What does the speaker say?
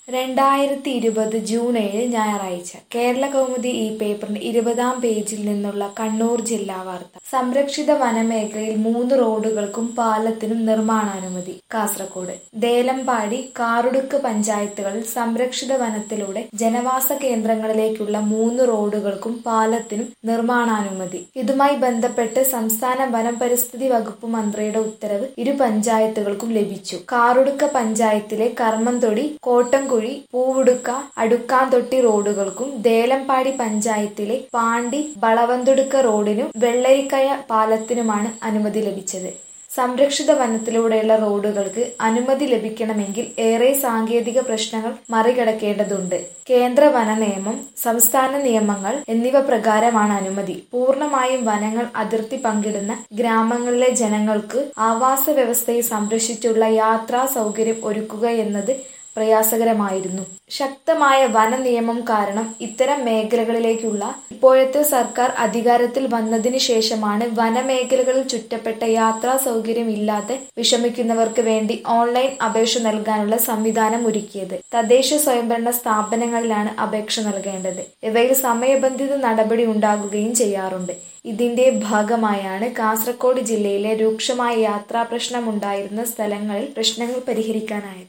രണ്ടായിരത്തി ഇരുപത് ജൂൺ ഏഴ് ഞായറാഴ്ച കേരള കൗമുദി ഈ പേപ്പറിന്റെ ഇരുപതാം പേജിൽ നിന്നുള്ള കണ്ണൂർ ജില്ലാ വാർത്ത സംരക്ഷിത വനമേഖലയിൽ മൂന്ന് റോഡുകൾക്കും പാലത്തിനും നിർമ്മാണാനുമതി കാസർകോട് ദേലമ്പാടി കാറുടുക്ക് പഞ്ചായത്തുകളിൽ സംരക്ഷിത വനത്തിലൂടെ ജനവാസ കേന്ദ്രങ്ങളിലേക്കുള്ള മൂന്ന് റോഡുകൾക്കും പാലത്തിനും നിർമ്മാണാനുമതി ഇതുമായി ബന്ധപ്പെട്ട് സംസ്ഥാന വനം പരിസ്ഥിതി വകുപ്പ് മന്ത്രിയുടെ ഉത്തരവ് ഇരു പഞ്ചായത്തുകൾക്കും ലഭിച്ചു കാറുടുക്ക പഞ്ചായത്തിലെ കർമ്മംതൊടി കോട്ടംകുഴി പൂവുടുക്ക അടുക്കാന്തൊട്ടി റോഡുകൾക്കും ദേലമ്പാടി പഞ്ചായത്തിലെ പാണ്ടി വളവന്തൊടുക്ക റോഡിനും വെള്ളരിക്കയ പാലത്തിനുമാണ് അനുമതി ലഭിച്ചത് സംരക്ഷിത വനത്തിലൂടെയുള്ള റോഡുകൾക്ക് അനുമതി ലഭിക്കണമെങ്കിൽ ഏറെ സാങ്കേതിക പ്രശ്നങ്ങൾ മറികടക്കേണ്ടതുണ്ട് കേന്ദ്ര വന നിയമം സംസ്ഥാന നിയമങ്ങൾ എന്നിവ പ്രകാരമാണ് അനുമതി പൂർണ്ണമായും വനങ്ങൾ അതിർത്തി പങ്കിടുന്ന ഗ്രാമങ്ങളിലെ ജനങ്ങൾക്ക് ആവാസ വ്യവസ്ഥയെ സംരക്ഷിച്ചുള്ള യാത്രാ സൗകര്യം ഒരുക്കുക എന്നത് പ്രയാസകരമായിരുന്നു ശക്തമായ വന നിയമം കാരണം ഇത്തരം മേഖലകളിലേക്കുള്ള ഇപ്പോഴത്തെ സർക്കാർ അധികാരത്തിൽ വന്നതിന് ശേഷമാണ് വനമേഖലകളിൽ ചുറ്റപ്പെട്ട യാത്രാ സൗകര്യം ഇല്ലാതെ വിഷമിക്കുന്നവർക്ക് വേണ്ടി ഓൺലൈൻ അപേക്ഷ നൽകാനുള്ള സംവിധാനം ഒരുക്കിയത് തദ്ദേശ സ്വയംഭരണ സ്ഥാപനങ്ങളിലാണ് അപേക്ഷ നൽകേണ്ടത് ഇവയിൽ സമയബന്ധിത നടപടി ഉണ്ടാകുകയും ചെയ്യാറുണ്ട് ഇതിന്റെ ഭാഗമായാണ് കാസർഗോഡ് ജില്ലയിലെ രൂക്ഷമായ യാത്രാ പ്രശ്നമുണ്ടായിരുന്ന സ്ഥലങ്ങളിൽ പ്രശ്നങ്ങൾ പരിഹരിക്കാനായത്